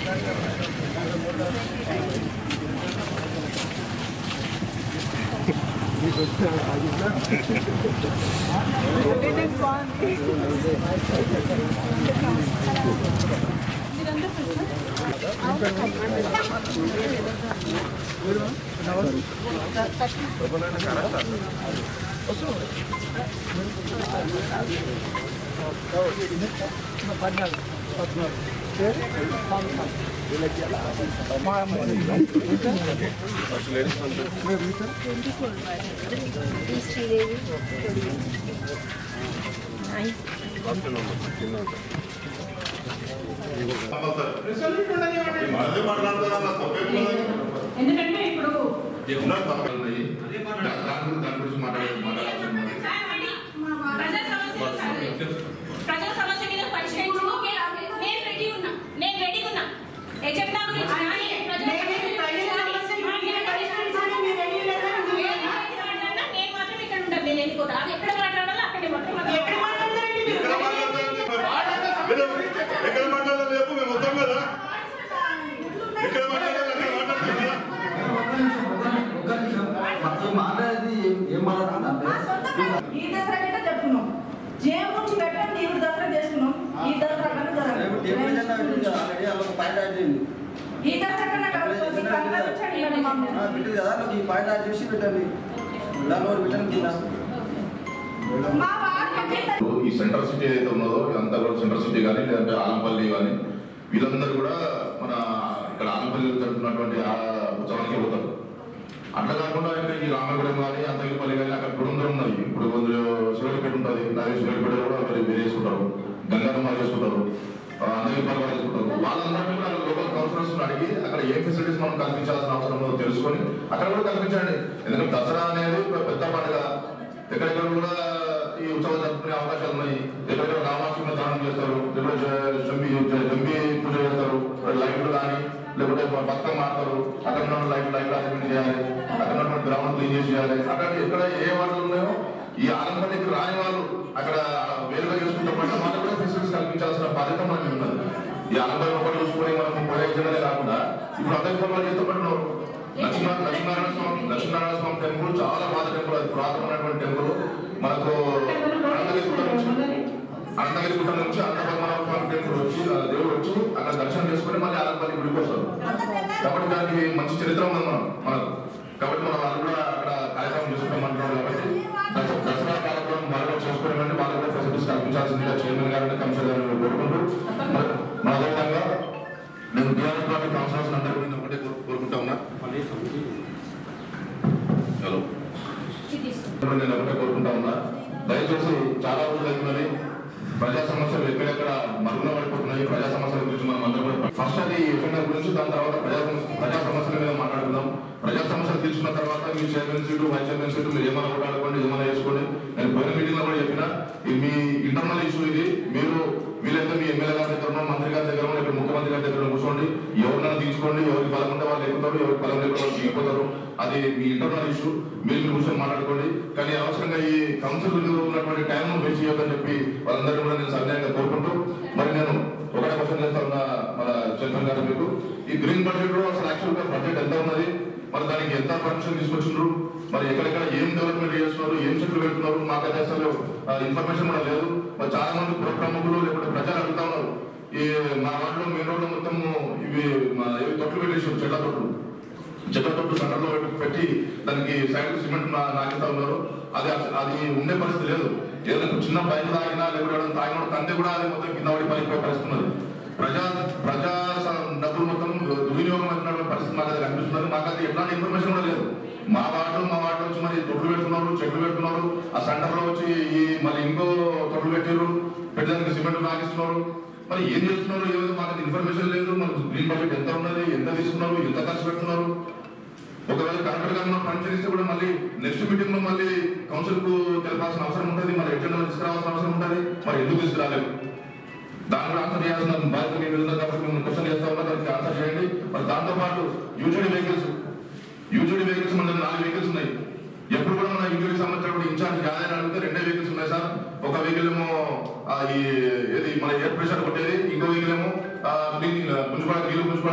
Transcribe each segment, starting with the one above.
శ్రీదేవి అదే మాట్లాడతారా తప్పేం ఎందుకంటే ఇప్పుడు ఉన్నది తప్పేంది దాని గురించి దాని గురించి మాట్లాడే మాట్లాడాల్సి ఉన్నది. ప్రజా సమస్య ప్రజా సమస్య మీద పరిష్కరించు నేను రెడీ ఉన్నా నేను రెడీ ఉన్నా ఎజెండా గురించి కానీ ప్రజా సమస్య గురించి కానీ నేను మాత్రం ఇక్కడ ఉంటాను నేను వెళ్ళిపోతా అది ఎక్కడ మాట్లాడాలో అక్కడే మాత్రం ఎక్కడ ఎక్కడ మాట్లాడతారు? మీరు ఎక్కడ మాట్లాడాలి రేపు మేము వస్తాం కదా ఎక్కడ మాట్లాడాలి అక్కడ మాట్లాడుతుంది కదా. అసలు మాట్లాడేది ఏం- ఏం మాట్లాడుతుందంటే ఈ దసరా గిట్ట చెప్పుకున్నాం జేబు నుంచి పెట్టడం నీవు దసరా చేసుకున్నాం ఈ దసరా కన్నా రేపు టేబుల్ జెండా పెట్టింది కదా, ఆల్రెడీ అలా ఒక పాయింట్ యాడ్ చేయండి ఈ దసరా కన్నా టేబుల్ జెండా పెట్టింది కదా. కన్నా ఆ, పెట్టింది కదా నాకు ఈ పాయింట్ యాడ్ చేసి పెట్టండి దానిలో ఒకటి పెట్టండి కింద మా వాడు చెప్పేసరికి ఈ సెంట్రల్ సిటీ ఏదైతే ఉన్నదో ఇదంతా కూడా సెంట్రల్ సిటీ కానీ లేదంటే ఆలంపల్లి కానీ వీళ్ళందరూ కూడా మన ఇక్కడ ఆలంపల్లి జరుగుతున్నటువంటి ఆ ఉత్సవానికి పోతారు అట్లా కాకుండా ఇంకా ఈ రామగూడెం కానీ అంతగిరిపల్లి కానీ అక్కడ గుడుందరం ఉన్నాయి ఇప్పుడు కొంచెం శివరిపేట ఉంటుంది నాది శివరిపేట కూడా వేరే వేరే చేసుకుంటారు గంగారమ్మ చేసుకుంటారు అంతగిరిపల్లి వాళ్ళు చేసుకుంటారు వాళ్ళందరినీ కూడా లోకల్ కౌన్సిలర్స్ అడిగి అక్కడ ఏ ఫెసిలిటీస్ మనం కల్పించాల్సిన అవసరం ఉందో తెలుసుకొని అక్కడ కూడా కల్పించండి ఎందుకంటే దసరా అనేది ఒక పెద్ద పండుగ ఎక్కడెక్కడ కూడా ఈ ఉత్సవాలు జరుపుకునే అవకాశాలు ఉన్నాయి ఎక్కడెక్కడ రామాష్టమి దానం చేస్తారు లేకపోతే జంబి జంబి పూజ చేస్తారు లైట్లు కానీ లేకపోతే బతుకమ్మ ఆడతారు అక్కడ ఉన్న లైట్ లైట్ అరేంజ్మెంట్ చేయాలి అక్కడ ఉన్న గ్రౌండ్ క్లీన్ చేసి చేయాలి అక్కడ ఎక్కడ ఏ వాళ్ళు ఉన్నాయో ఈ ఆనందానికి రాని వాళ్ళు అక్కడ వేరుగా చేసుకుంటే పట్ల వాళ్ళకి కూడా ఫెసిలిటీస్ కల్పించాల్సిన బాధ్యత మనకి ఉన్నది ఈ ఆనందం ఒకటి చూసుకొని మనం పోయేయడమే కాకుండా ఇప్పుడు అందరికీ వాళ్ళు చేస్తే పట్టు లక్ష్మీనారాయణ లక్ష్మీనారాయణ స్వామి లక్ష్మీనారాయణ స్వామి టెంపుల్ చాలా పాత టెంపుల్ అది పురాతనమైనటువంటి టెంపుల్ మనకు అనంతగిరిగుట్ట నుంచి అనంతగిరిగుట్ట నుంచి అన్నపద్మనాభ స్వామి టెంపుల్ వచ్చి ఆ దేవుడు వచ్చి అక్కడ దర్శనం చేసుకుని మళ్ళీ ఆనందపల్లి గుడికి వస్తారు కాబట్టి దానికి మంచి చరిత్ర ఉంది మనం మనకు కాబట్టి మనం వాళ్ళు కూడా అక్కడ కార్యక్రమం చేసుకుంటామంటున్నారు కాబట్టి దస- దసరా కార్యక్రమం వాళ్ళు చేసుకుని వెళ్ళి వాళ్ళు కూడా ఫెసిలిటీస్ కల్పించాల్సిందిగా చైర్మన్ గారిని కమిషనర్ గారిని కోరుకుంటూ మరి మన అదేవిధంగా నేను బీఆర్ఎస్ పార్టీ కౌన్సిలర్స్ అందరూ నేను ఒకటే కోరు- కోరుకుంటా ఉన్నా హలో ఇప్పుడు నేను ఒకటే కోరుకుంటా ఉన్నా దయచేసి చాలా రోజులు అవుతున్నది ప్రజా సమస్యలు ఎక్కడెక్కడ మరుగున పడిపోతున్నాయి ప్రజా సమస్యల గురించి మనం అందరం కూడా ఫస్ట్ అది ఎఫ్ఐఆర్ గురించి దాని తర్వాత ప్రజా సమస్య- ప్రజా సమస్యల మీద మాట్లాడుకుందాం ప్రజా సమస్యలు తీసుకున్న తర్వాత మీ chairman seat vice chairman seat మీరు ఏమైనా కొట్టాడుకోండి ఏమైనా చేసుకోండి నేను పోయిన మీటింగ్ లో కూడా చెప్పిన ఇది మీ ఇంటర్నల్ ఇష్యూ ఇది మీరు వీలైతే మీ ఎమ్మెల్యే గారి దగ్గర మంత్రి గారి దగ్గర ఇక్కడ ముఖ్యమంత్రి గారి దగ్గర కూర్చోండి ఎవరినైనా తీసుకోండి ఎవరికి బలం ఉంటే వాళ్ళు ఎక్కుతారు ఎవరికి బలం లేకుండా వాళ్ళు దిగిపోతారు అది మీ ఇంటర్నల్ ఇష్యూ మీరు మీరు కూర్చొని మాట్లాడుకోండి కానీ అవసరంగా ఈ కౌన్సిల్ ఉన్నటువంటి టైం వేస్ట్ చేయొద్దని చెప్పి వాళ్ళందరినీ కూడా నేను సన్యాయంగా కోరుకుంటూ మరి నేను ఒకటే క్వశ్చన్ చేస్తా ఉన్నా మన చంద్రన్ గారు మీకు ఈ గ్రీన్ బడ్జెట్ లో అసలు యాక్చువల్ గా బడ్జెట్ ఎంత ఉన్నది మరి దానికి ఎంత పర్మిషన్ తీసుకొచ్చిండ్రు మరి ఎక్కడెక్కడ ఏం డెవలప్మెంట్ చేస్తున్నారు ఏం చెట్లు పెడుతున్నారు మాకైతే అసలు ఇన్ఫర్మేషన్ కూడా లేదు మరి చాలా మంది పుర ప్రముఖులు లేకపోతే ప్రజలు అడుగుతా ఉన్నారు ఈ మా వాటిలో మెయిన్ రోడ్లో మొత్తం ఇవి మా ఇవి తొట్లు పెట్టేసారు చెట్ల తొట్లు చెట్ల తొట్టు సెంటర్లో పెట్టి- పెట్టి దానికి సైడ్ సిమెంట్ నా- నాగిస్తా ఉన్నారు అది అస- అది ఉండే పరిస్థితి లేదు ఏదైనా చిన్న బయట తాగినా లేకపోతే ఎవరైనా తాగిన తండ్రి కూడా అది మొత్తం కింద పడి పడిపోయే పరిస్థితి ఉన్నది ప్రజా ప్రజా స- డబ్బులు మొత్తం దుర్వినియోగం అవుతున్న పరిస్థితి మాకు అది కనిపిస్తున్నది మాకు అది ఎట్లాంటి ఇన్ఫర్మేషన్ కూడా లేదు మా వార్డు మా వార్డు వచ్చి మరి తొట్లు పెడుతున్నారు చెట్లు పెడుతున్నారు ఆ సెంటర్ లో వచ్చి ఈ మళ్ళీ ఇంకో తొట్లు పెట్టారు పెట్టడానికి సిమెంట్ నాగిస్తున్నారు మరి ఏం చేస్తున్నారు ఏదో మాకు ఇన్ఫర్మేషన్ లేదు మనకు గ్రీన్ బడ్జెట్ ఎంత ఉన్నది ఎంత తీసుకున్నారు ఎంత ఖర్చు పెడుతున్నారు ఒకవేళ కరెక్ట్ గా మనం పని చేస్తే కూడా మళ్ళీ నెక్స్ట్ మీటింగ్ లో మళ్ళీ కౌన్సిల్ కు తెలపాల్సిన అవసరం ఉంటుంది మరి ఎజెండా తీసుకురావాల్సిన అవసరం ఉంటుంది మరి ఎందుకు తీసుకురాలేదు దాని కూడా ఆన్సర్ చేయాల్సిన బాధ్యత మీ మీద ఉంది కాబట్టి మేము క్వశ్చన్ చేస్తా ఉన్నా దానికి ఆన్సర్ చేయండి మరి దాంతో పాటు యూజీడీ వెహికల్స్ యూజీడీ వెహికల్స్ మన దగ్గర నాలుగు వెహికల్స్ ఉన్నాయి ఎప్పుడు కూడా మన యూజీడీ సంబంధించిన ఇన్ఛార్జ్ కాదని అడిగితే రెండే వెహికల్స్ ఉన్నాయి సార్ ఒక వెహికల్ ఏమో ఆ, ఈ ఏది మన ఎయిర్ ప్రెషర్ కొట్టేది ఇంకో వెహికల్ ఏమో ఆ, క్లీనింగ్ గుంజుపాడు నీళ్ళు గుంజుపాడు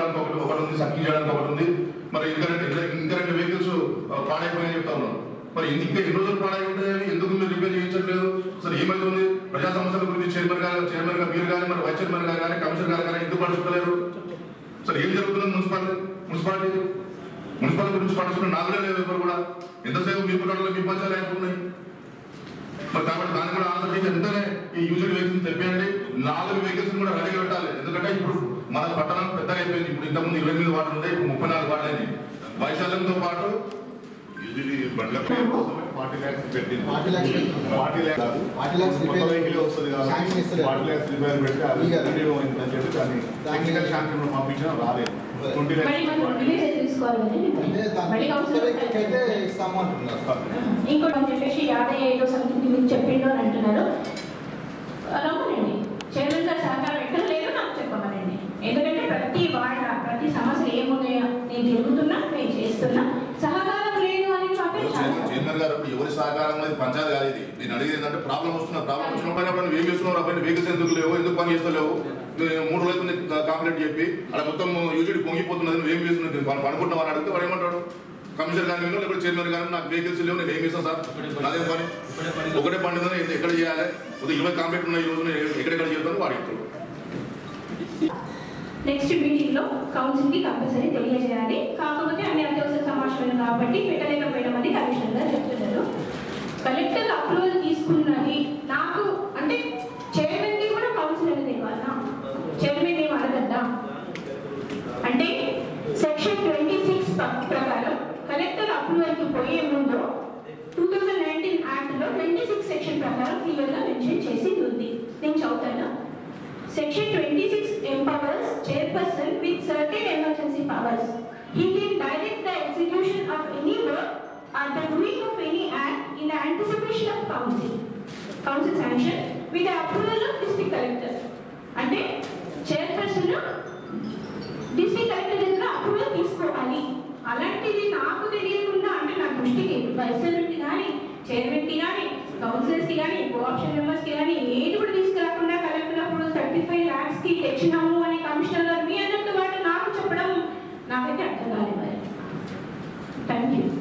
మరి ఎందుకు ఇంకా ఎన్ని రోజులు పాడై ఉంటాయి అవి? ఎందుకు మీరు రిపేర్ చేయించట్లేదు అసలు ఏమైతుంది ప్రజా సమస్యల గురించి చైర్మన్ గారు చైర్మన్ గారు మీరు కానీ మరి వైస్ చైర్మన్ గారు కానీ కమిషనర్ గారు కానీ ఎందుకు పడుచుకోలేరు అసలు ఏం జరుగుతుంది మున్సిపాలిటీ మున్సిపాలిటీ మున్సిపాలిటీ గురించి పడుచుకున్న నాలుగే లేదు ఎవరు కూడా ఎంతసేపు మీ పుట్టడంలో మీ పంచాలు అయిపోతున్నాయి మరి కాబట్టి దాన్ని కూడా ఆన్సర్ చేసి వెంటనే ఈ యూజర్ వెహికల్స్ తెప్పేయండి నాలుగు వెహికల్స్ కూడా రెడీగా పెట్టాలి ఎందుకంటే ఇప్పుడు మన పట్టణం పెద్దగా అయిపోయింది ఇప్పుడు ఇంతకుముందు ఇరవై ఎనిమిది వార్డులు ఉండే ఇప్పుడు ముప్పై నాలుగు వార్డులు అయింది వైశాల్యంతో పాటు యూజువల్లీ బండ్ల పేరు కోసం ఫార్టీ ల్యాక్స్ పెట్టింది ఫార్టీ ల్యాక్స్ పెట్టింది. ఫార్టీ ల్యాక్స్ ఫార్టీ ల్యాక్స్ కొత్త రిపేర్ వెహికల్ వస్తుంది శాంక్షన్ కాబట్టి ఇస్తలేదు. ఫార్టీ ల్యాక్స్ రిపేర్ పెడితే అది ఇక రెడీ అయిందని చెప్పి దాన్ని టెక్నికల్ శాంక్షన్ పంపించినా రాలేదు ట్వంటీ మరి మనం రిలీజ్ ల్యాక్స్ తీసుకోవాలి అంటే కదా మళ్ళీ దాని కౌన్సిల్ అయితే ఇస్తాము అంటున్నారు ఇంకోటి అని చెప్పేసి యాభై ఐదో సంథింగ్ మీకు చెప్పిండు అని అంటున్నారు రమ్మనండి చైర్మన్ గారు సహకారం ఎక్కడ లేదో నాకు చెప్పమనండి ఎందుకంటే ప్రతి వాడ ప్రతి సమస్య ఏమున్నాయో నేను తిరుగుతున్నా నేను చేస్తున్నా సహకారం లేదు అని మాత్రం చాలా చైర్మన్ గారు ఇప్పుడు ఎవరి సహకారం అనేది పంచాయతీ కాదు ఇది నేను అడిగేది ఏంటంటే ప్రాబ్లం వస్తున్నా ప్రాబ్లం వచ్చినప్పుడు అప్పుడు నువ్వు ఏం చేస్తున్నావు అబ్బాయి వెహికల్స్ ఎందుకు లేవు ఎందుకు పని చేస్తలేవు నేను మూడు రోజులు కంప్లైంట్ చెప్పి అలా మొత్తం యూజుడి పొంగిపోతున్నది నువ్వు ఏం చేస్తున్నావు వాళ్ళు పడుకుంటావు అని అడిగితే వాడు ఏమంటాడు కమిషనర్ గారి లేకపోతే చైర్మన్ గారు నాకు వెహికల్స్ లేవు నేను ఏం చేస్తాను సార్ అదే పని ఒకటే పండి ఉందని ఎక్కడ చేయాలి ఒక ఇరవై కంప్లైంట్ ఉన్నాయి ఈ రోజు నేను ఎక్కడెక్కడ చేస్తాను వాడు చెప్తాడు నెక్స్ట్ మీటింగ్ లో కౌన్సిల్ కి కంపల్సరీ తెలియజేయాలి కాకపోతే అన్ని అత్యవసర సమావేశం కాబట్టి పెట్టలేకపోయినామని కమిషనర్ గారు చెప్తున్నారు కలెక్టర్ అప్రూవల్ తీసుకున్నది నాకు అంటే చైర్మన్ కి కూడా కౌన్సిల్ అనేది ఇవ్వాలా చైర్మన్ ఏం అడగద్దా అంటే సెక్షన్ ట్వంటీ సిక్స్ ప్రకారం కలెక్టర్ అప్రూవల్ కి పోయే ముందు టూ థౌజండ్ నైన్టీన్ యాక్ట్ లో ట్వంటీ సిక్స్ సెక్షన్ ప్రకారం క్లియర్ గా మెన్షన్ చేసి ఉంది నేను చదువుతాను Section 26 empowers chairperson with certain emergency powers. He can direct the execution of any work or the doing of any act in the anticipation of council. Council sanction with the approval of district collector. అంటే chairperson district collector దగ్గర approval తీసుకోవాలి అలాంటిది నాకు తెలియకుండా అంటే నా దృష్టికి వైసల్కి కానీ చైర్మన్కి కానీ కౌన్సిలర్స్కి కానీ కోఆప్షన్ మెంబర్స్కి కానీ ఏది కూడా తీసుకురాకుండా కలెక్టర్ అప్పుడు థర్టీ ఫైవ్ ల్యాక్స్కి తెచ్చినాము అని కమిషనర్ గారు మీ అందరితో పాటు నాకు చెప్పడం నాకైతే అర్థం కాలేదు మరి థ్యాంక్ యూ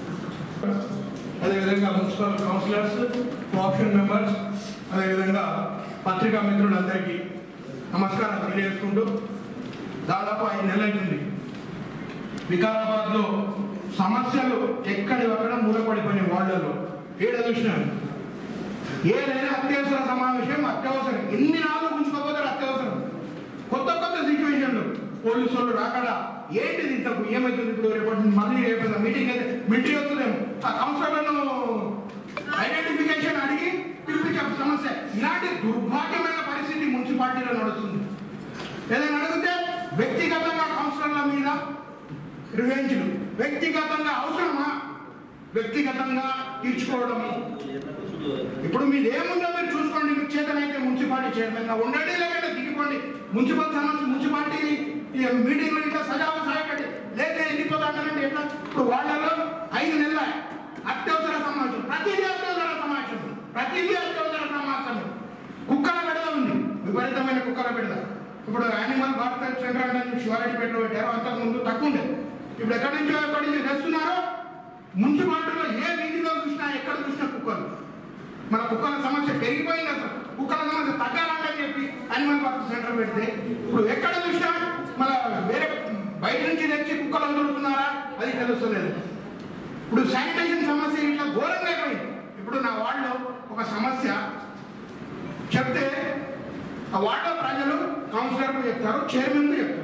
అదేవిధంగా మున్సిపల్ కౌన్సిలర్స్ కోఆప్షన్ మెంబర్స్ అదేవిధంగా పత్రికా మిత్రులందరికీ నమస్కారం తెలియజేసుకుంటూ దాదాపు ఐదు నెలలైంది వికారాబాద్లో సమస్యలు ఎక్కడి అక్కడ మూలపడిపోయిన వాళ్ళలో ఏడ చూసినాను ఏదైనా అత్యవసర సమావేశం అత్యవసరం ఎన్ని నాలుగు ఉంచుకోపోతారు అత్యవసరం కొత్త కొత్త సిచ్యువేషన్లు పోలీసు వాళ్ళు రాకడా ఏంటిది ఇంతకు ఏమవుతుంది ఇప్పుడు రేపటి నుంచి మళ్ళీ రేపు మీటింగ్ అయితే మిలిటరీ వస్తుందేమో ఆ కౌన్సిలర్లను ఐడెంటిఫికేషన్ అడిగి పిలిపించే సమస్య ఇలాంటి దుర్భాగ్యమైన పరిస్థితి మున్సిపాలిటీలో నడుస్తుంది ఏదైనా అడిగితే వ్యక్తిగతంగా కౌన్సిలర్ల మీద రివెంజ్లు వ్యక్తిగతంగా అవసరమా వ్యక్తిగతంగా తీర్చుకోవడము ఇప్పుడు మీరు ఏముందో మీరు చూసుకోండి మీకు చేతనైతే మున్సిపాలిటీ చైర్మన్ గా ఉండండి లేదంటే దిగిపోండి మున్సిపల్ సమస్య మున్సిపాలిటీ మీటింగ్లు ఇట్లా సజావు సాయకండి లేదా వెళ్ళిపోతాంటారండి ఎట్లా ఇప్పుడు వాళ్ళలో ఐదు నెలల అత్యవసర సమావేశం ప్రతిదీ అత్యవసర సమావేశం ప్రతిదీ అత్యవసర సమావేశం కుక్కల బెడద ఉంది విపరీతమైన కుక్కల బెడద ఇప్పుడు యానిమల్ భారత సెంటర్ అంటే శివారెడ్డిపేటలో పెట్టారు అంతకు ముందు తక్కువ ఉండేది ఇప్పుడు ఎక్కడి నుంచో ఎక్కడి నుంచి తెస్తున్నారో మున్సిపాలిటీలో ఏ వీధిలో చూసినా ఎక్కడ చూసినా కుక్కలు మన కుక్కల సమస్య పెరిగిపోయింది అసలు కుక్కల సమస్య తగ్గాలని చెప్పి అనిమల్ పార్క్ సెంటర్ పెడితే ఇప్పుడు ఎక్కడ చూసినా మన వేరే బయట నుంచి తెచ్చి కుక్కలు వదులుతున్నారా అది తెలుస్తలేదు ఇప్పుడు శానిటేషన్ సమస్య ఇట్లా ఘోరంగా అయిపోయింది ఇప్పుడు నా వాళ్ళు ఒక సమస్య చెప్తే ఆ వార్డు ప్రజలు కౌన్సిలర్కు చెప్తారు చైర్మన్కు చెప్తారు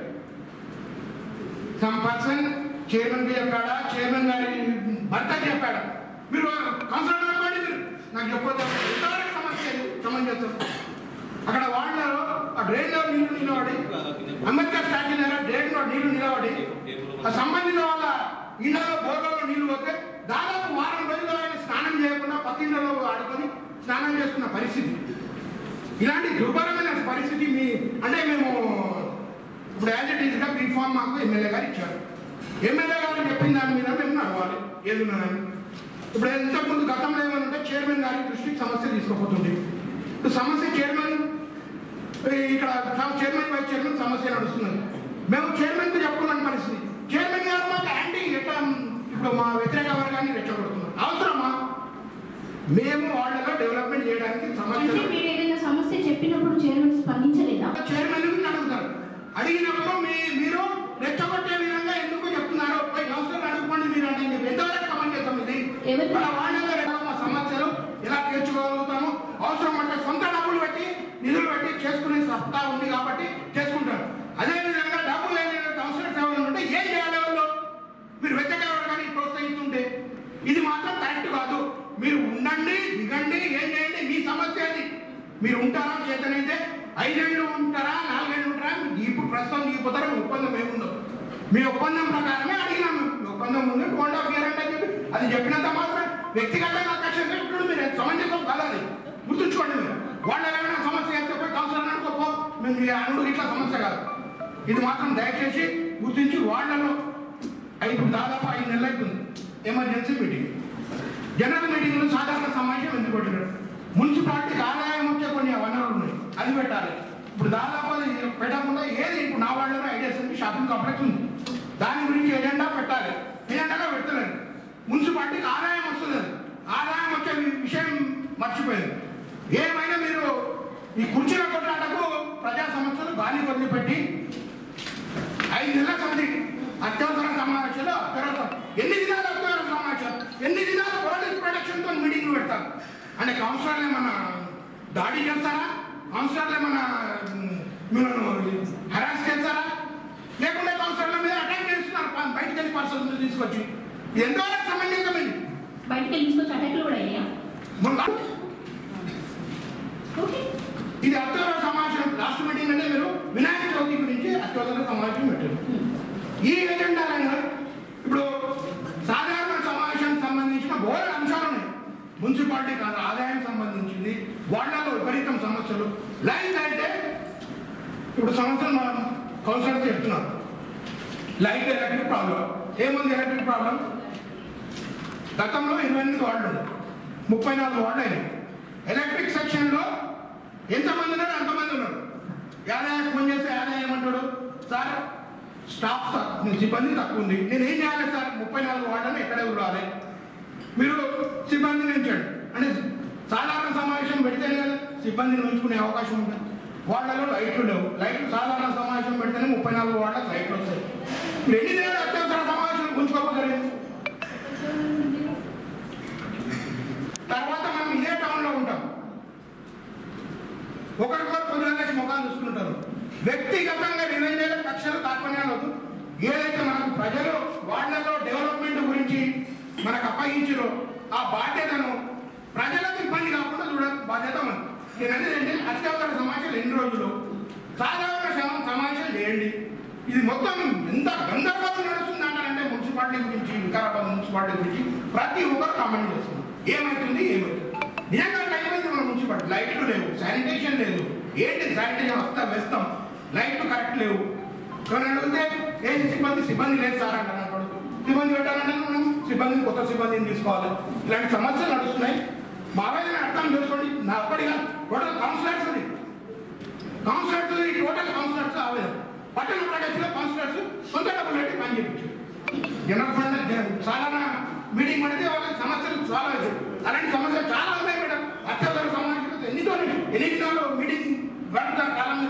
సమ్ పర్సన్ చైర్మన్ కి చెప్పాడా చైర్మన్ గారి భర్త చెప్పాడా మీరు కౌన్సిలర్ అనుకోండి మీరు నాకు చెప్పొద్దు ఎంతవరకు సమస్య ఇది? సమంజసం అక్కడ వాళ్ళలో ఆ డ్రైన్ లో నీళ్లు నిలబడి అంబేద్కర్ స్టాచ్యూ దగ్గర డ్రైన్ లో నీళ్లు నిలబడి ఆ సంబంధిత వాళ్ళ ఇళ్లలో బోర్లలో నీళ్లు పోతే దాదాపు వారం రోజులు ఆయన స్నానం చేయకుండా పక్కింట్లో ఆడుకొని స్నానం చేసుకున్న పరిస్థితి ఇలాంటి దుర్భరమైన పరిస్థితి మీ అంటే మేము ఇప్పుడు యాజ్ ఇట్ ఈస్గా బీ ఫామ్ మాకు ఎమ్మెల్యే గారు ఇచ్చారు ఎమ్మెల్యే గారు చెప్పిన దాని మీద మేము నడవాలి ఏది ఉన్నదని ఇప్పుడు ఇంతకుముందు గతంలో ఏమైనా ఉంటే చైర్మన్ గారి దృష్టికి సమస్య తీసుకుపోతుంది ఇప్పుడు సమస్య చైర్మన్ ఇక్కడ చైర్మన్ వైస్ చైర్మన్ సమస్య నడుస్తున్నది మేము చైర్మన్ కు చెప్పుకున్న పరిస్థితి చైర్మన్ గారు మాకు యాంటీ ఎట్లా ఇప్పుడు మా వ్యతిరేక వర్గాన్ని రెచ్చగొడుతున్నారు అవసరమా మేము వాళ్ళలో డెవలప్మెంట్ చేయడానికి అంటే సమస్యలు మీరు ఏదైనా సమస్య చెప్పినప్పుడు చైర్మన్ స్పందించలేదా చైర్మన్ ని అడుగుతారు అడిగినప్పుడు మీ మీరు రెచ్చగొట్టే విధంగా ఎందుకు చెప్తున్నారు పోయి కౌన్సిలర్ అడుగుకోండి మీరు అంటే చెప్పి ఎంతవరకు కమెంట్ చేస్తాం ఇది ఎవరు? మన వాళ్ళలో ఎక్కడ సమస్యలు ఎలా తీర్చుకోగలుగుతాము అవసరం అంటే సొంత డబ్బులు పెట్టి నిధులు పెట్టి చేసుకునే సత్తా ఉంది కాబట్టి చేసుకుంటారు అదే విధంగా డబ్బులు లేని కౌన్సిలర్ సేవలు ఉంటే ఏం చేయాలి వాళ్ళు మీరు వెచ్చగలరు కానీ ప్రోత్సహిస్తుంటే ఇది మాత్రం కరెక్ట్ కాదు మీరు ఉండండి దిగండి ఏం చేయండి మీ సమస్య అది మీరు ఉంటారా చేతనైతే ఐదేళ్ళు ఉంటారా నాలుగేళ్ళు ఉంటారా మీకు ఇప్పుడు ప్రస్తుతం దిగిపోతారా మీ ఒప్పందం ఏముందో మీ ఒప్పందం ప్రకారమే అడిగినాము మీ ఒప్పందం ఉంది టూ అండ్ హాఫ్ ఇయర్ అంటే చెప్పి అది చెప్పినంత మాత్రం వ్యక్తిగతంగా కక్ష ఇప్పుడు మీరు సమంజసం కాదు అది గుర్తుంచుకోండి మీరు వాళ్ళు ఏమైనా సమస్య అయితే పోయి కౌన్సిలర్ అనుకోపో మేము మీ అనుడు ఇట్లా సమస్య కాదు ఇది మాత్రం దయచేసి గుర్తించి వాళ్ళలో ఇప్పుడు దాదాపు ఐదు నెలలు అవుతుంది ఎమర్జెన్సీ మీటింగ్ జనరల్ మీటింగ్లో సాధారణ సమావేశం ఎందుకు పెట్టినారు మున్సిపాలిటీకి ఆదాయం వచ్చే కొన్ని వనరులు ఉన్నాయి అది పెట్టాలి ఇప్పుడు దాదాపు అది పెట్టకుండా ఏది ఇప్పుడు నా వాళ్ళలో ఐడియాస్ ఉంది షాపింగ్ కాంప్లెక్స్ ఉంది దాని గురించి ఎజెండా పెట్టాలి ఎజెండాగా పెడతలేదు మున్సిపాలిటీకి ఆదాయం వస్తుంది అది. ఆదాయం వచ్చే విషయం మర్చిపోయింది ఏమైనా మీరు ఈ కుర్చీల కొట్లాటకు ప్రజా సమస్యలు గాలి వదిలిపెట్టి ఐదు నెలల సంధి అత్యవసర సమావేశాలు అత్యవసర ఎన్ని దినాలు అత్యవసర సమావేశాలు ఎన్ని దినాలు పోలీస్ ప్రొటెక్షన్ తో మీటింగ్లు పెడతారు అంటే కౌన్సిలర్లు ఏమన్నా దాడి చేస్తారా కౌన్సిలర్లు ఏమన్నా మ్, మీరు హరాస్ చేస్తారా లేకుంటే కౌన్సిలర్ల మీద అటాక్ చేస్తున్నారు ప- బయటికి వెళ్ళి పర్సన్ తీసుకొచ్చి ఇది ఎంతవరకు సమంజసమైంది బయటకు వెళ్ళి తీసుకొచ్చి అటాక్లు కూడా అయ్యా మొన్న ఓకే ఇది అత్యవసర సమావేశం లాస్ట్ మీటింగ్ అంటే మీరు వినాయక చవితి గురించి అత్యవసర సమావేశం పెట్టారు ఈ ఎజెండాలను ఇప్పుడు సాధారణ సమావేశానికి సంబంధించిన బోర్డు అంశాలు ఉన్నాయి మున్సిపాలిటీ కాదు ఆదాయం సంబంధించింది వాళ్ళలో విపరీతం సమస్యలు లైన్ అయితే ఇప్పుడు సమస్యలు మనం కౌన్సిలర్స్ చెప్తున్నారు లైట్ ఎలక్ట్రిక్ ప్రాబ్లం ఏముంది ఎలక్ట్రిక్ ప్రాబ్లం గతంలో ఇరవై ఎనిమిది వార్డులు ఉన్నాయి ముప్పై నాలుగు వార్డులు అయినాయి ఎలక్ట్రిక్ సెక్షన్లో ఎంతమంది ఉన్నారు అంతమంది ఉన్నారు ఆదాయం ఫోన్ చేస్తే ఆదాయం ఏమంటాడు సార్ స్టాఫ్ తక్కువ- సిబ్బంది తక్కువ ఉంది నేను ఏం చేయాలి సార్ ముప్పై నాలుగు వార్డులను ఎక్కడే ఉండాలి మీరు సిబ్బందిని ఉంచండి అంటే సాధారణ సమావేశం పెడితేనే కదా సిబ్బందిని ఉంచుకునే అవకాశం ఉంటుంది వాళ్ళలో లైట్లు లేవు లైట్లు సాధారణ సమావేశం పెడితేనే ముప్పై నాలుగు వాళ్ళకి లైట్లు వస్తాయి ఇప్పుడు ఎన్ని నెలలు అత్యవసర సమావేశం ఉంచుకోకపోతే తర్వాత మనం ఇదే టౌన్లో ఉంటాం ఒకరికొకరు పొద్దున ముఖాలు చూసుకుంటారు వ్యక్తిగతంగా నిర్ణయాల కక్షలు కార్పణ్యాలు వద్దు ఏదైతే మనకు ప్రజలు వాళ్ళలో డెవలప్మెంట్ గురించి మనకు అప్పగించారో ఆ బాధ్యతను ప్రజలకు ఇబ్బంది కాకుండా చూడాలి బాధ్యత మనం నేను అనేది ఏంటి అత్యవసర సమావేశాలు ఎన్ని రోజులు సాధారణ సమ- సమావేశాలు చేయండి ఇది మొత్తం ఎంత గందరగోళం నడుస్తుంది అంటారంటే మున్సిపాలిటీ గురించి వికారాబాద్ మున్సిపాలిటీ గురించి ప్రతి ఒక్కరు కామెంట్ చేస్తున్నారు ఏమవుతుంది ఏమవుతుంది నిజంగా టైం అయింది మన మున్సిపాలిటీ లైట్లు లేవు శానిటేషన్ లేదు ఏంటి శానిటేషన్ వస్తా వేస్తాం లైట్లు కరెక్ట్ లేవు కానీ అడిగితే ఏంటి సిబ్బంది సిబ్బంది లేదు సార్ అంటారు అన్నాడు సిబ్బంది పెట్టాలంటే మనం సిబ్బందిని కొత్త సిబ్బందిని తీసుకోవాలి ఇలాంటి సమస్యలు నడుస్తున్నాయి మా ఆవేదన అర్థం చేసుకోండి నా అప్పటిగా టోటల్ కౌన్సిలర్స్ అది కౌన్సిలర్స్ ఈ టోటల్ కౌన్సిలర్స్ ఆవేదన పట్టణ ప్రగతిలో కౌన్సిలర్స్ సొంత డబ్బులు పెట్టి పని చేయించారు జనరల్ ఫండ్ జన- సాధారణ మీటింగ్ పడితే వాళ్ళకి సమస్యలు సాల్వ్ అవుతాయి అలాంటి సమస్యలు చాలా ఉన్నాయి మేడం అత్యవసర సమావేశం ఎన్నితో ఎన్ని దినాలు మీటింగ్ గడుపుతారు కాలంలో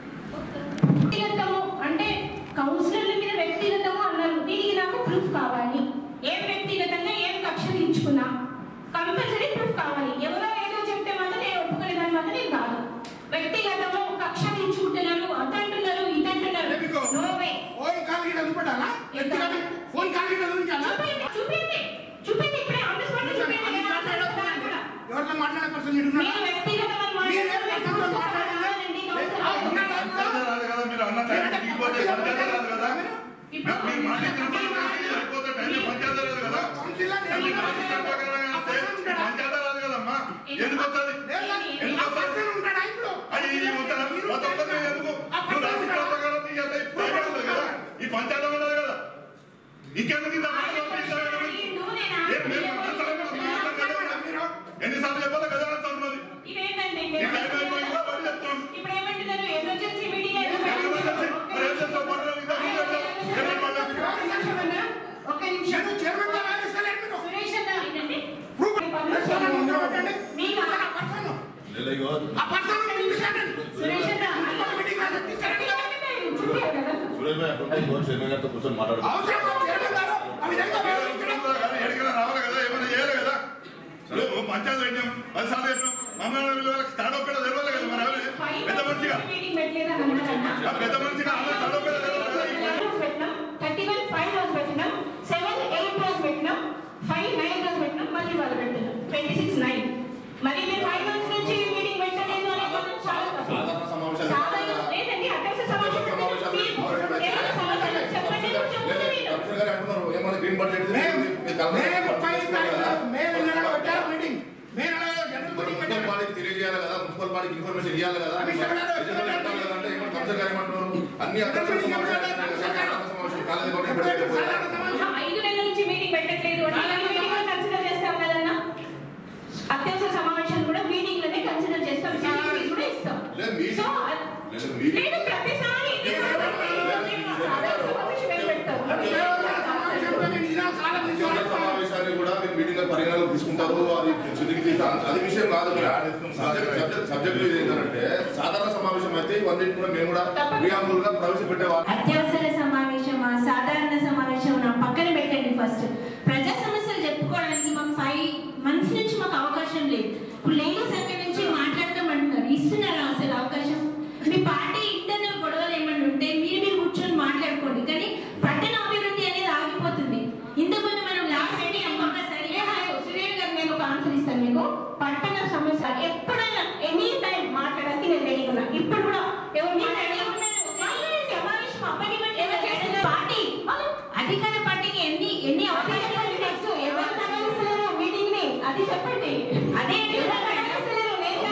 వ్యక్తిగతము అంటే కౌన్సిలర్ల మీద వ్యక్తిగతము అన్నారు దీనికి నాకు ప్రూఫ్ కావాలి ఏం వ్యక్తిగతంగా ఏం కక్ష తీర్చుకున్నా కంపల్సరీ ప్రూఫ్ కావాలి ఎవరో ఏదో చెప్తే మాత్రం నేను ఒప్పుకునే దాని మాత్రం నేను కాదు వ్యక్తిగతము కక్ష తీర్చుకుంటున్నారు అదంటున్నారు ఇదంటున్నారు నో వే ఫోన్ కాల్ గిట్ట చూపెట్టాలా వ్యక్తిగత ఫోన్ కాల్ గిట్ట చూపించాలా చూపించండి చూపించండి చూపించండి ఇప్పుడే ఆన్ ది స్పాట్ చూపించండి అన్ని నేను మాట్లాడే ఆన్సర్ కూడా. ఎవరితో మాట్లాడే పర్సన్ ఇటు ఉన్నాడా? మీరు వ్యక్తిగతమని మీరే మాట్లాడారు, పర్సన్తో మీరు మాట్లాడాలా? మాట్లాడండి, ఆ, కౌన్సిలర్. ఉన్నాడా? పంచాయతీ రాదు కదా మీరు అన్న టైం దిగిపోతే పంచాయతీ రాదు కదా ఇప్పుడు మీరు మాట్లాడిన సరిపోతే టైం పంచాయతీ రాదు కదా కౌన్సిలర్ మీరు నేను కాన్స్టిట్యూషన్ ప్రకారంగా వస్తే పంచాయతీ రాదు కదమ్మా ఎందుకు వస్తుంది లేదా? ఎందుకు ఆ వస్తుంది పర్సన్ ఉంటాడా ఇప్పుడు? అది ఇది ఉంటుందా? మొత్తం ఒక్కటే ఎందుకు? నువ్వు రాజకీయ ప్రకారం నీకు ఎంత ప్రైవేట్ ఉంది కదా? ఈ పంచాయతీ ఉండదు కదా ఇంకెందుకు ఇంత మాట పంపిస్తారు కదా? ఏం మేము మాట్లాడలేదు కదా? మాట్లాడలేదు కదా మీరు? ఎన్నిసార్లు చెప్పాలి కదా అంటున్నది ఇవేంటండి ఈ టైం అయిపోయిందా మళ్ళీ చెప్తాం ఇప్పుడు ఏమంటున్నారు ఎమర్జెన్సీ మీటింగ్ మరి ఏం చేస్తావు? పట్టణం ఇంకా ఏం చేస్తావు? ఏమని మాట్లాడుతున్నావు? ఒక్క నిమిషం నేను చైర్మన్ గా రాయిస్తలేను మీరు. సురేష్ అన్న ఏంటండి ప్రూఫ్ చేస్తాను ముందు ఒకటి. పోయి అక్కడ ఉంటే ఇంకో చైర్మన్ గారితో కూర్చొని మాట్లాడుకో అవసరం లేదు, చైర్మన్ గారు. ఆ విధంగా వ్యవహరించడం ఎడికైనా రావాలి కదా ఏమైనా చేయాలి కదా ఇప్పుడు పంచాయతీ పెట్టాం పది సార్లు చెప్పాం మమ్మల్ని స్టార్ట్అప్ కూడా తెలవాలి కదా మరి అవి పెద్ద మనిషిగా మీటింగ్ పెట్టలేదని అన్నారన్నా ఆ పెద్ద మనిషిగా ఆమె స్టార్ట్అప్ కూడా తెలవాలి కదా థర్టీ వన్ ఫైవ్ రోజు పెట్టినాం సెవెన్ ఎయిట్ రోజు పెట్టినాం ఫైవ్ నైన్ రోజు పెట్టినాం మళ్ళీ వాళ్ళు పెట్టినాం ట్వంటీ సిక్స్ నైన్ మరి మీరు ఫైవ్ మంత్స్ నుంచి మీటింగ్ పెట్టలేదు అనే కొంచెం చాలా తప్పు. సాధారణ సమావేశాలు సాధారణ లేదండి అధ్యక్ష సమావేశం సమావేశాలు మీరు ఏమైనా సమాధానం చెప్పండి నేను చెప్తాను నేను. కమిషనర్ గారు అంటున్నారు ఏమన్నా గ్రీన్ బడ్జెట్ మేము మే ముప్పై తారీఖు మే నెలలో పెట్టారు మీటింగ్ మే నెలలో జనరల్ మరి మీటింగ్ మున్సిపల్ పెట్టారు బాడీకి తెలియజేయాలి కదా మున్సిపల్ బాడీకి ఇన్ఫర్మేషన్ ఇవ్వాలి కదా కమిషనర్ గారు ఎజెండాలు పెట్టాలి కదా అంటే ఏమన్నా కమిషనర్ గారు ఏమంటున్నారు అన్ని అధ్యక్షుల సమావేశాలు అయినాయి కదా, సాధారణ సమావేశం కాలేదు కాబట్టి ఇప్పుడు పెట్టలేదు. ఐదు నెలల నుంచి మీటింగ్ పెట్టట్లేదు అంటే ఈ మీటింగ్ లో కన్సిడర్ చేస్తాం కదన్నా అత్యవసర సమావేశం కూడా మీటింగ్ లోనే కన్సిడర్ చేస్తాం CPC కూడా ఇస్తాం లేదు, meeting- సో లేదు, meeting- లేదు ప్రతిసారి ఇది సాధారణ సమావేశం ఏం పెడతారు సమావేశంలో మేము ఇచ్చినాం కాలం నుంచి అత్యవసర సమావేశాన్ని కూడా మీరు మీటింగ్ లో పరిగణలోకి తీసుకుంటారు అది శుద్ధికి తీసు అది విషయం కాదు సబ్జెక్ట్ సబ్జెక్ట్ సబ్జెక్ట్ ఇది ఏంటంటే సాధారణ సమావేశం అయితే ఇవన్నీ కూడా మేము కూడా ప్రియాంబుల్ గా ప్రవేశపెట్టేవాళ్ళం అత్యవసర సమావేశమా సాధారణ సమావేశం నా పక్కన పెట్టండి ఫస్ట్ ప్రజా సమస్యలు చెప్పుకోవడానికి మాకు ఫైవ్ మంత్స్ నుంచి మాకు అవకాశం లేదు ఇప్పుడు లేని సంఖ్య నుంచి మాట్లాడతామంటున్నారు ఇస్తున్నారా అసలు అవకాశం మీ పార్టీ ఇంటర్నల్ గొడవలు ఏమన్నా ఉంటే మీరు మీరు కూర్చొని మాట్లాడుకోండి కానీ పట్టణ అభివృద్ధి అనేది ఆగిపోతుంది ఇంతకుముందు మనం లాస్ట్ ఒక్కసారి సురేష్ గారు నేను ఒక ఆన్సర్ ఇస్తాను మీకు పట్టణ సమస్య ఎప్పుడైనా ఎనీ టైం మాట్లాడడానికి నేను రెడీ ఉన్నా ఇప్పుడు కూడా ఎవరు సమావేశం అప్పటి పార్టీ అధికార పార్టీకి ఎన్ని ఎన్ని అవకాశాలు ఉన్నాయి? ఎవరు సమావేశంలో మీటింగ్ ని అది చెప్పండి అదే ఎవరు సమావేశంలో నేను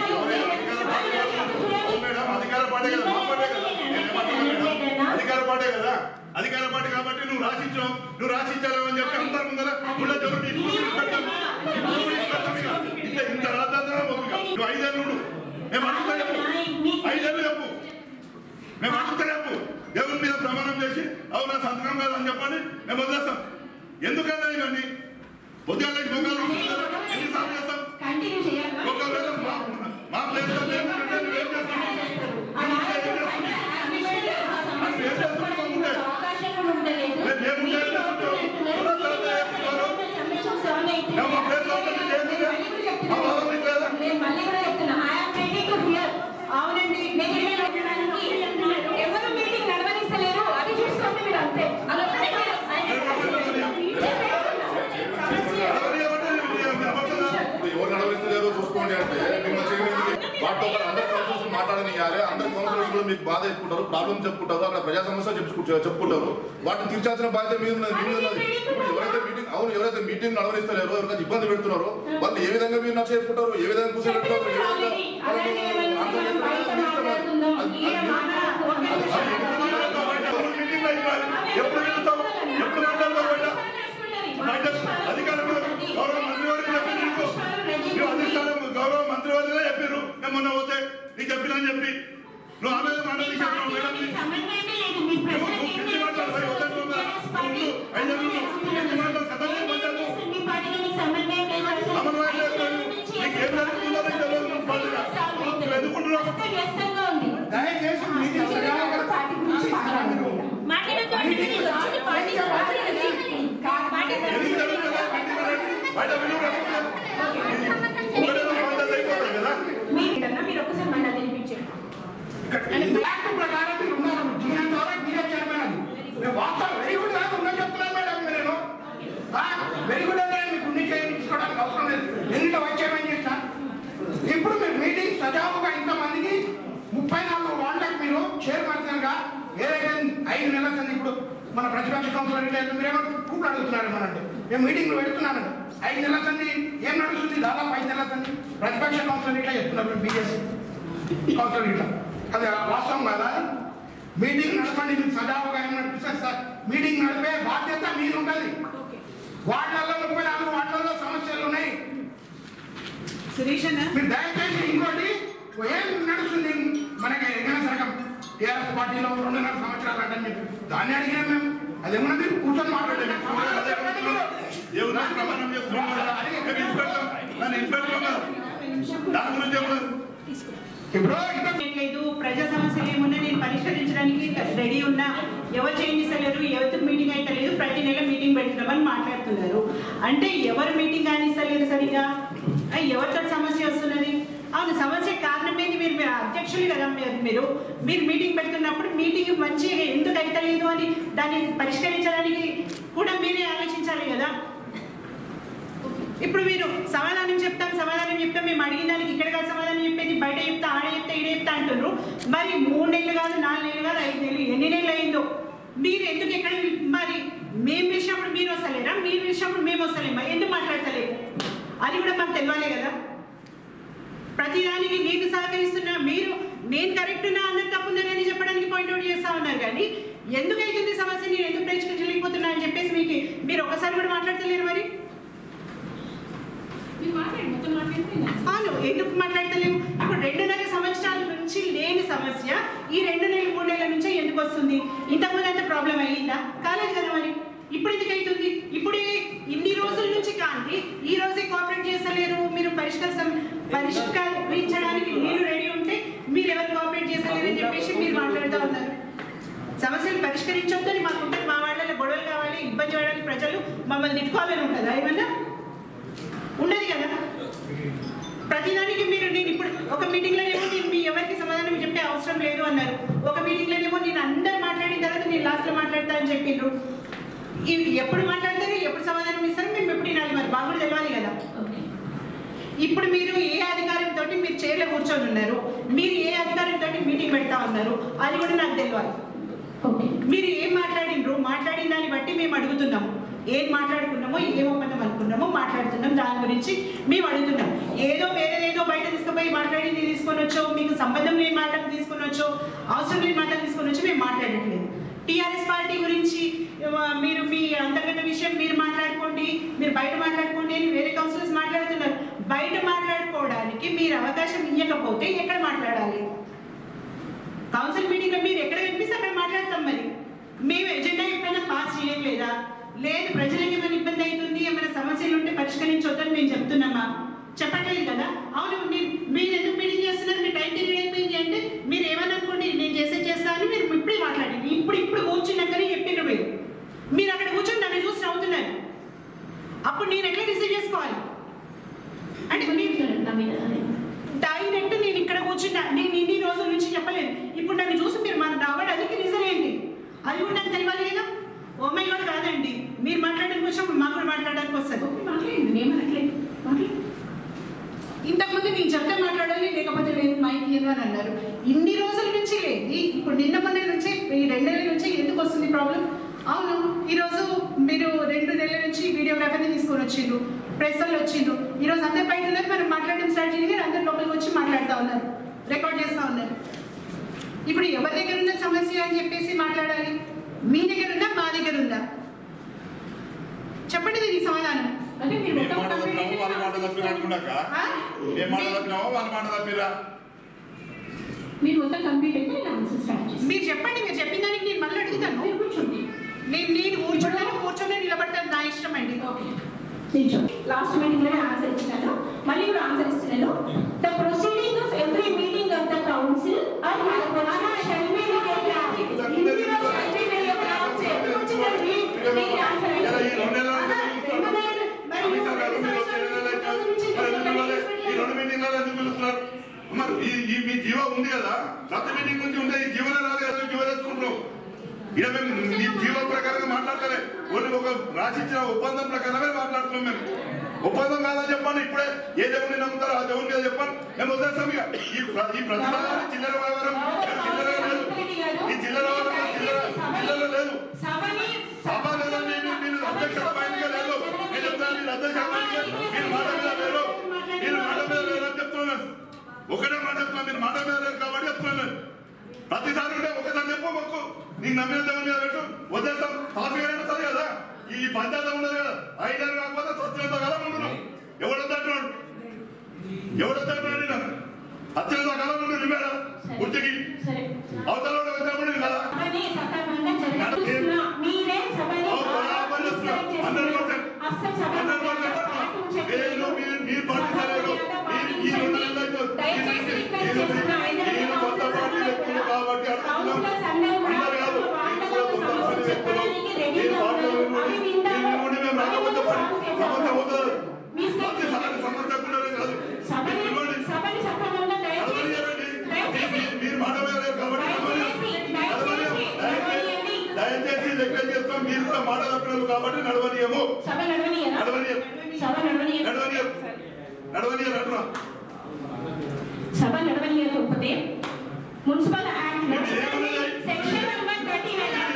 కాదు. మేడం అధికార పార్టీ కదా మా పార్టీ కదా నేనేమంటున్నా మేడం? అధికార పార్టీ కదా అధికార పార్టీ కాబట్టి నువ్వు రాసిచ్చావు నువ్వు రాసిచ్చావు అని చెప్పి అందరి ముందర గుళ్ళ జరుగు నీ ఇప్పుడు కూడా పెడతాం. ఇప్పుడు కూడా పెడతాం ఇక. ఇంత ఇంత రాద్దాంతరం వద్దు ఇక. నువ్వు ఐదేళ్ళు ఉండు. మేము అడుగుతా చెప్పు ఐదేళ్ళు చెప్పు మేము అడుగుతా చెప్పు దేవుని మీద ప్రమాణం చేసి అవునా సంతకం కాదని చెప్పండి మేము వదిలేస్తాం ఎందుకన్నా ఇవన్నీ ఉద్యోగాలకి మొగ్గాలు ఎన్నిసార్లు చేస్తాం కంటిన్యూ చేయాలి ఒకవేళ మా మా ప్లేస్ లో మేము ఉంటే నువ్వు ఏం చేస్తావు? నువ్వు ఉంటే ఏం చేస్తావు? అసలు ఏం చేస్తావు నువ్వు ఉంటే? అవకాశం కూడా ఉండలేదు మేము ఏం ఉంటే ఏం చేస్తావు? ఎవరో తర్వాత చేస్తున్నారు. మేము మా ప్లేస్ లో ఉంటే నీకు ఏం తెలియదు? మా బాధ నీకు లేదా? నేను మళ్ళీ కూడా చెప్తున్నా ఐఎమ్ రెడీ టు హియర్ అవునండి నేను ఇక్కడ పెట్టడానికి ఎవరు మీటింగ్ నడవనిస్తలేరు అది చూసుకోండి మీరు అంతే అదొక్కటే కాదు. ఎవరు ఏమంటే నేను నిలబడుతున్నా? ఇప్పుడు ఎవరు నడవరిస్తలేరో చూసుకోండి అంటే మిమ్మల్ని చేయడానికి వాటితో పాటు అందరు కౌన్సిలర్స్ మాట్లాడనియాలి అందరు కౌన్సిలర్స్ కూడా మీకు బాధ చెప్పుకుంటారు ప్రాబ్లం చెప్పుకుంటారు అక్కడ ప్రజా సమస్యలు చెప్పుకుంటారు చెప్పుకుంటారు వాటిని తీర్చాల్సిన బాధ్యత మీద ఉన్నది మీ మీద ఉన్నది ఇప్పుడు ఎవరైతే మీటింగ్ అవును ఎవరైతే మీటింగ్ నడవరిస్తలేరో ఎవరైతే ఇబ్బంది పెడుతున్నారో వాళ్ళు ఏ విధంగా మీరు నచ్చ చెప్పుకుంటారు ఏ విధంగా కూర్చోబెడతారు ఏ విధంగా వాళ్ళను ఆన్సర్ చేస్తారు మీ ఇష్టం అది. అది- అది- ఎవరు మీటింగ్ లో ఇవ్వాలి? ఎప్పుడు పిలుస్తావు? ఎప్పుడు మాట్లాడతావు బయట? బయట అధికారులు గౌరవ మంత్రివర్యులు చెప్పారు నీకు. నువ్వు అధిష్టానం గౌరవ మంత్రివర్యులే చెప్పారు నేను మొన్న పోతే నీకు చెప్పినా చెప్పి నువ్వు ఆమె మాట తీసుకెళ్ళావు మేడం ని. సమన్వయమే లేదు మీ నువ్వు ప్రజలకు నువ్వు ఏం పిలిచి మాట్లాడు, భయ్, వద్దంటున్నా. నువ్వు ఉండు. ఐదేళ్ళు ఉండు. పిలిచి మాట్లాడు, కథ చెప్పు, మాట్లాడు. మీ పార్టీలో మీకు సమన్వయం లేదు అసలు. సమన్వయం లేదు. నీకు ఏం జరుగుతుందో నీకు తెలియదు, నువ్వు పార్టీలో. నువ్వు ఎందుకుంటున్నావు? అస్తవ్యస్తంగా ఉంది దయచేసి మీటింగ్ సజావుగా పార్టీ గురించి మాట్లాడకూడదు. మాట్లాడొద్దు అంటే మీరు రాజు పార్టీ సభ్యులు కదా. పార్టీ ఎందుకు సభ్యులు జరుగుతుందో ఇంటికి రండి. బయట విలువ రాకూడదు. ఒకటేదో పంచాయతీ అయిపోతుంది కదా మీకన్నా మీరు ఒకసారి మళ్ళీ వినిపించారు యాక్ట్ ప్రకారం మీరు ఉన్నారు జీఎం ద్వారా మీరే చైర్మన్ అది నేను వాస్తవం వెరీ గుడ్ కాదు ఉందని చెప్తున్నాను మేడం నేను వెరీ గుడ్ అంటే మీకు ఉన్ని చేయించుకోవడానికి అవసరం లేదు ఎన్నింటి వైస్ చైర్మన్ చేసిన ఇప్పుడు మీరు మీటింగ్ సజావుగా ఇంతమందికి ముప్పై నాలుగు వాళ్ళకి మీరు చైర్మన్ గా ఏదైతే ఐదు నెలల కింద ఇప్పుడు మన ప్రతిపక్ష కౌన్సిలర్ ఇట్లా మీరేమో కూపులు అడుగుతున్నారు ఏమనంటే మేము మీటింగ్లు పెడుతున్నాను ఐదు నెలల సంది ఏం నడుస్తుంది దాదాపు ఐదు నెలల సంది ప్రతిపక్ష కౌన్సిలర్ ఇట్లా చెప్తున్నారు బీజేపీ కౌన్సిలర్ ఇట్లా అది వాస్తవం కదా మీటింగ్ నడపండి మీకు సజావుగా ఏం నడిపిస్తారు సార్ మీటింగ్ నడిపే బాధ్యత మీరు ఉంటుంది వాటిల్లో ముప్పై నాలుగు వాటిల్లో సమస్యలు ఉన్నాయి సురేష్ అన్న మీరు దయచేసి ఇంకోటి ఏం నడుస్తుంది మనకి ఎగిన సరకం టీఆర్ఎస్ పార్టీలో రెండున్నర సంవత్సరాలు అంటే చెప్పి దాన్ని అడిగినా మేము అదేమన్నా మీరు కూర్చొని మాట్లాడండి ఎవరు ప్రమాణం చేస్తున్నాం కదా? మేము ఇన్స్పెక్టర్ నన్ను ఇన్స్పెక్టర్ ఉన్నారు దాని గురించి చెప్పలేదు ఇప్పుడు ఇంకా లేదు ప్రజా సమస్యలు ఏమున్నా నేను పరిష్కరించడానికి రెడీ ఉన్నా ఎవరు చేంజ్ ఇస్తలేరు ఎవరికి మీటింగ్ అయితే లేదు ప్రతి నెల మీటింగ్ పెడుతున్నామని మాట్లాడుతున్నారు అంటే ఎవరు మీటింగ్ కానిస్తలేరు సరిగా ఆ, ఎవరితో సమస్య వస్తున్నది అవును సమస్య కారణమేంది మీరు మీరు అధ్యక్షులు కదా మీరు మీరు మీరు మీటింగ్ పెడుతున్నప్పుడు మీటింగ్ మంచిగా ఎందుకు అయితలేదు అని దాన్ని పరిష్కరించడానికి కూడా మీరే ఆలోచించాలి కదా ఇప్పుడు మీరు సమాధానం చెప్తాం సమాధానం చెప్తాం మేము అడిగిన దానికి ఇక్కడ కాదు సమాధానం చెప్పేది బయట చెప్తా ఆడ చెప్తా ఈడ చెప్తా అంటున్నారు మరి మూడు నెలలు కాదు నాలుగు నెలలు కాదు ఐదు నెలలు ఎన్ని నెలలు అయిందో మీరు ఎందుకు ఎక్కడ మరి మేము పిలిచినప్పుడు మీరు వస్తలేరా మీరు పిలిచినప్పుడు మేము వస్తలేమా ఎందుకు మాట్లాడతలేము అది కూడా మాకు తెలియాలి కదా ప్రతిదానికి నేను సహకరిస్తున్నా మీరు నేను కరెక్ట్ నా అందరు తప్పుందని చెప్పడానికి పాయింట్ అవుట్ చేస్తా ఉన్నారు కానీ ఎందుకు అవుతుంది సమస్య నేను ఎందుకు పరిష్కరించలేకపోతున్నా అని చెప్పేసి మీకు మీరు ఒకసారి కూడా మాట్లాడతలేరు మరి మీరు మాట్లాడండి మొత్తం మాట్లాడితే అవును ఎందుకు మాట్లాడతలేము ఇప్పుడు రెండున్నర సంవత్సరాల నుంచి లేని సమస్య ఈ రెండు నెలలు మూడు నెలల నుంచే ఎందుకు వస్తుంది ఇంతకుముందు అంత ప్రాబ్లం అయ్యిందా కాలేదు కదా మరి ఇప్పుడు ఎందుకు అవుతుంది ఇప్పుడు ఇన్ని రోజుల నుంచి కానీ ఈ రోజే కోఆపరేట్ చేస్తలేరు మీరు పరిష్కరిస్తాం పరిష్కరించడానికి మీరు రెడీ ఉంటే మీరు ఎవరు కోఆపరేట్ చేస్తలేరు అని చెప్పేసి మీరు మాట్లాడుతూ ఉన్నారు సమస్యలు పరిష్కరించొద్దని మాకు ఉంటుంది మా వాళ్ళ గొడవలు కావాలి ఇబ్బంది పడాలి ప్రజలు మమ్మల్ని తిట్టుకోవాలని ఉంటుందా ఏమన్నా ఉండదు కదా ప్రతిదానికి మీరు నేను ఇప్పుడు ఒక మీటింగ్లోనేమో నేను మీ ఎవరికి సమాధానం చెప్పే అవసరం లేదు అన్నారు ఒక మీటింగ్లోనేమో నేను అందరు మాట్లాడిన తర్వాత నేను లాస్ట్లో మాట్లాడతా అని చెప్పిండ్రు ఇవి ఎప్పుడు మాట్లాడతారు ఎప్పుడు సమాధానం ఇస్తారు మేము ఎప్పుడు వినాలి మరి బాగా కూడా తెలవాలి కదా ఇప్పుడు మీరు ఏ అధికారంతో మీరు చైర్లో కూర్చొని ఉన్నారు మీరు ఏ అధికారంతో మీటింగ్ పెడతా ఉన్నారు అది కూడా నాకు తెలియాలి మీరు ఏం మాట్లాడినరు మాట్లాడిన దాన్ని బట్టి మేము అడుగుతున్నాము ఏం మాట్లాడుకున్నామో ఏం ఒప్పందం అనుకున్నామో మాట్లాడుతున్నాం దాని గురించి మేము అడుగుతున్నాం ఏదో వేరేదేదో బయట తీసుకుపోయి మాట్లాడింది తీసుకొని వచ్చో మీకు సంబంధం లేని మాటలు తీసుకొని వచ్చో అవసరం లేని మాటలు తీసుకొని వచ్చి మేము మాట్లాడట్లేదు టీఆర్ఎస్ పార్టీ గురించి ఆ, మీరు మీ అంతర్గత విషయం మీరు మాట్లాడుకోండి మీరు బయట మాట్లాడుకోండి అని వేరే కౌన్సిలర్స్ మాట్లాడుతున్నారు బయట మాట్లాడుకోవడానికి మీరు అవకాశం ఇవ్వకపోతే ఎక్కడ మాట్లాడాలి కౌన్సిల్ మీటింగ్ లో మీరు ఎక్కడ కనిపిస్తే అక్కడ మాట్లాడతాం మరి మేము ఎజెండా ఎప్పుడైనా పాస్ చేయలేదా లేదు ప్రజలకు ఏమైనా ఇబ్బంది అవుతుంది ఏమైనా సమస్యలు ఉంటే పరిష్కరించొద్దని మేము చెప్తున్నామా చెప్పట్లేదు కదా అవును మీరు మీరు ఎందుకు మీటింగ్ చేస్తున్నారు మీ టైం పీరియడ్ అయిపోయింది అంటే మీరు ఏమని అనుకోండి నేను చేసే చేస్తాను మీరు ఇప్పుడే మాట్లాడండి ఇప్పుడు ఇప్పుడు కూర్చున్నాకనే చెప్పిండ్రు మీరు మీరు అక్కడ కూర్చొని నన్ను చూసి నవ్వుతున్నారు అప్పుడు నేను ఎట్లా రిసీవ్ చేసుకోవాలి అంటే మీరు డైరెక్ట్ నేను ఇక్కడ కూర్చున్నా నేను ఇన్ని రోజుల నుంచి చెప్పలేదు ఇప్పుడు నన్ను చూసి మీరు మన నవ్వడం అదికి రీజన్ ఏంటి అది కూడా నాకు తెలియాలి కదా ఓ మై గాడ్ కాదండి మీరు మాట్లాడడానికి వచ్చినప్పుడు మాకు కూడా మాట్లాడడానికి వస్తుంది మాట్లాడండి నేను అనట్లేదు మాట్లాడండి ఇంతకుముందు నేను చెప్తే మాట్లాడాలి లేకపోతే లేదు మైక్ ఇయ్యను అని అన్నారు ఇన్ని రోజుల నుంచి లేదు ఈ- ఇప్పుడు నిన్న మొన్న నుంచి ఈ రెండు నెలల నుంచి ఎందుకు వస్తుంది ప్రాబ్లం అవును ఈరోజు మీరు రెండు నెలల నుంచి వీడియోగ్రాఫర్ని తీసుకొని వచ్చిండ్రు ప్రెస్ వాళ్ళు వచ్చిండ్రు ఈరోజు అందరు బయట ఉన్నారు మనం మాట్లాడడం స్టార్ట్ చేయండి అందరు లోపలికి వచ్చి మాట్లాడుతూ ఉన్నారు రికార్డ్ చేస్తూ ఉన్నారు ఇప్పుడు ఎవరి దగ్గర ఉన్న సమస్య అని చెప్పేసి మాట్లాడాలి మీ దగ్గర ఉందా మా దగ్గర ఉందా చెప్పండి దీనికి సమాధానం అంటే మీరు ఏ మొత్తం మాట కంప్లీట్ తప్పినామో వాళ్ళ మాట తప్పినా అనుకున్నాక ఆ? ఏ మాట తప్పినామో వాళ్ళ మాట తప్పిరా మీరు మొత్తం కంప్లీట్ అయితే నేను ఆన్సర్ స్టార్ట్ చేస్తాను మీరు చెప్పండి మీరు చెప్పిన దానికి నేను మళ్ళీ అడుగుతాను మీరు కూర్చోండి నేను నేను కూర్చుంటాను కూర్చొని నిలబడతాను నా ఇష్టం అండి ఓకే నిల్చోండి లాస్ట్ మీటింగ్ లోనే ఆన్సర్ ఇచ్చినాను మళ్ళీ కూడా ఆన్సర్ ఇస్తున్నాను the proceeding of every meeting of the council or shall be ఇలా ఈ రెండు నెలల అమిత్ గారు మీరు వచ్చే నెలలో అయితే మరి ఎందుకు పిలవాలి? ఈ రెండు మీటింగ్లలో ఎందుకు పిలుస్తున్నారు మరి ఈ ఈ మీ జీవో ఉంది కదా ప్రతి మీటింగ్ నుంచి ఉండే ఈ జీవన రాదు కదా జీవో తెచ్చుకుంటున్నాం ఇక్కడ మేము ఈ జీవో ప్రకారంగా మాట్లాడతలే ఓన్లీ ఒక రాసిచ్చిన ఒప్పందం ప్రకారమే మాట్లాడుతున్నాం మేము ఒప్పందం కాదని చెప్పండి ఇప్పుడే ఏ దేవుని నమ్ముతారో ఆ దేవుని మీద చెప్పండి మేము వదిలేస్తాం ఇక ఈ ప్ర- ఈ ప్రతిపాదన చిల్లర వ్యవహారం చిల్లర లేదు ఈ చిల్లర వ్యవహారం చిల్లర చిల్లర లేదు సభ లేదండి మీరు మీరు అధ్యక్ష మైండ్గా లేదు నేను చెప్తాను మీరు అధ్యక్ష మైండ్గా మీరు మాట మీద లేరు మీరు మాట మీద లేరు అని చెప్తున్నాను ఒకటే మాట చెప్తున్నాను మీరు మాట మీద లేరు కాబట్టి చెప్తున్నాను ప్రతిసారి ఉంటే ఒకసారి చెప్పు మొక్కు నీకు నమ్మిన దేవుని మీద పెట్టు వదిలేస్తాం సాఫీగా సరే కదా ఈ పంచాయతీ ఉండదు కదా ఐదారు కాకపోతే స్వచ్ఛత కదా ఉంటున్నాం ఎవడు వద్దంటున్నాడు ఎవడు వద్దంటున్నాడు నేను అత్యంత కాలం ఉండు నిమ్మేడా గుర్తుకి సరే అవతల వాడు వచ్చినప్పుడు నేను కదా సభని సక్రమంగా జరగనిస్తున్నా. మీరే సభని ఓ, బరాబర్ చేస్తున్నా. Hundred percent. అస్సలు సభ హండ్రెడ్ పర్సెంట్. నేను మీరు మీరు పాటించలేదు మీరు ఈ రెండు నెలలు అయితే దయచేసి రిక్వెస్ట్ మీరు- చేస్తున్నా. మీరు కొత్త పార్టీ వ్యక్తులు కాబట్టి అడుగుతున్నాం కౌన్సిలర్స్ అందరూ కూడా అందరు కాదు వాళ్ళ మీరు కూడా కొత్త రిక్వెస్ట్ చేస్తాం మీరు కూడా మాట తప్పినారు కాబట్టి నడవనీయము సభ నడవనీయనా నడవనీయం సభ నడవనీయ నడవనీయం నడవనీయం అంటున్నా సభ నడవనీయకపోతే మున్సిపల్ యాక్ట్ లో section number thirty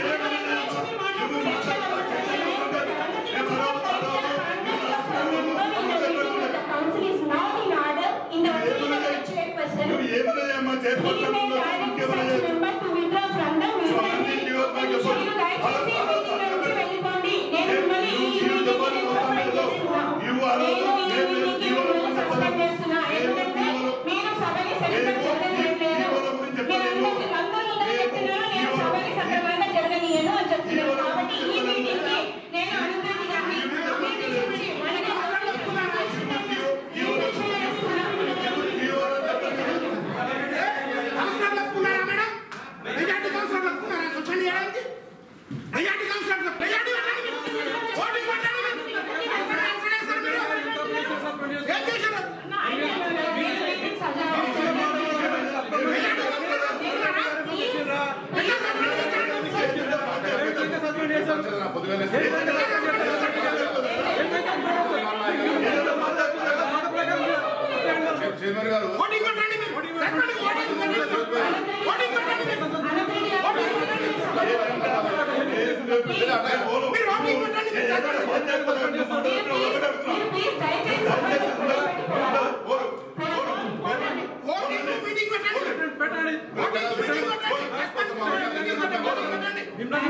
council is not in order in the opinion of chairperson నువ్వు ఏమన్నాయమ్మా He చేరుకోవచ్చు may direct such member to withdraw from the meeting. మీరు దయచేసి meeting నుంచి వెళ్ళిపోండి. నేను మిమ్మల్ని ఈ meeting కి suspend చేస్తున్నా. నేను ఈ meeting కి మిమ్మల్ని suspend చేస్తున్నా. ఎందుకంటే మీరు సభని సరిగ్గా జరగనీయట్లేదు. నేను అందరికీ అందరూ ఇలా చెప్తున్నాను, నేను సభని సక్రమంగా జరగనీయను అని చెప్తున్నాను. కాబట్టి ఈ meeting కి నేను అనుమతి గారిని meeting నుంచి మనకి కౌన్సిలర్లు ఒప్పుకున్నారా మేడం మెజార్టీ కౌన్సిలర్లు ఒప్పుకున్నారా సూచన చేయడానికి మెజార్టీ కౌన్సిలర్లు మెజార్టీ పెట్టండి మీరు. ఓటింగ్ పెట్టండి మీరు. కౌన్సిలర్ చేస్తారు మీరు. ఏం చేశారు? చైర్మన్ గారు ఓటింగ్ పెట్టండి మీరు. చెప్పండి, ఓటింగ్ పెట్టండి. ఓటింగ్ పెట్టండి మీరు. ఓటింగ్ పెట్టండి. మీరు ఓటింగ్ పెట్టండి మీరు. చెప్పండి. ఓటింగ్ మీటింగ్ పెట్టండి. ఓటింగ్ మీటింగ్ పెట్టండి. చెప్పండి. మీటింగ్ పెట్టండి.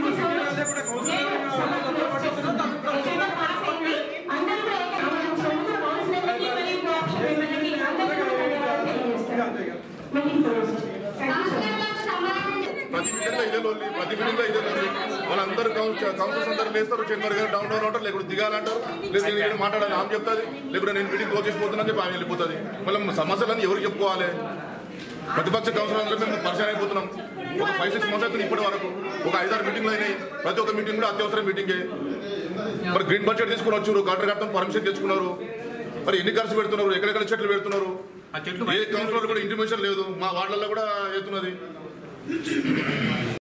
ప్రతి మీటింగ్ లో ఇదే లోన్లీ ప్రతి మీటింగ్ లో ఇదే లోన్లీ వాళ్ళందరూ కౌన్సిల్ కౌన్సిల్స్ అందరూ లేస్తారు చైర్మన్ గారు డౌన్ డౌన్ అంటారు లేకపోతే దిగాలంటారు లేదు నేను ఇక్కడ మాట్లాడాలి ఆమె చెప్తుంది లేకపోతే నేను మీటింగ్ క్లోజ్ చేసిపోతున్నా చెప్పి ఆమె వెళ్ళిపోతుంది మళ్ళీ సమస్యలన్నీ ఎవరు చెప్పుకోవాలి ప్రతిపక్ష కౌన్సిలర్లు మేము పరిచయం అయిపోతున్నాం ఒక ఫైవ్ సిక్స్ మంత్స్ అవుతుంది ఇప్పటి వరకు ఒక ఐదారు మీటింగ్లు అయినాయి ప్రతి ఒక్క మీటింగ్ కూడా అత్యవసర మీటింగే మరి గ్రీన్ బడ్జెట్ తీసుకుని వచ్చారు కలెక్టర్ గారితో పర్మిషన్ తెచ్చుకున్నారు మరి ఎన్ని ఖర్చు పెడుతున్నారు ఎక్కడెక్కడ చెట్లు పెడుతున్నారు ఏ కౌన్సిలర్ కూడా ఇంటిమేషన్ లేదు మా వార్డులలో కూడా అవుతున్నది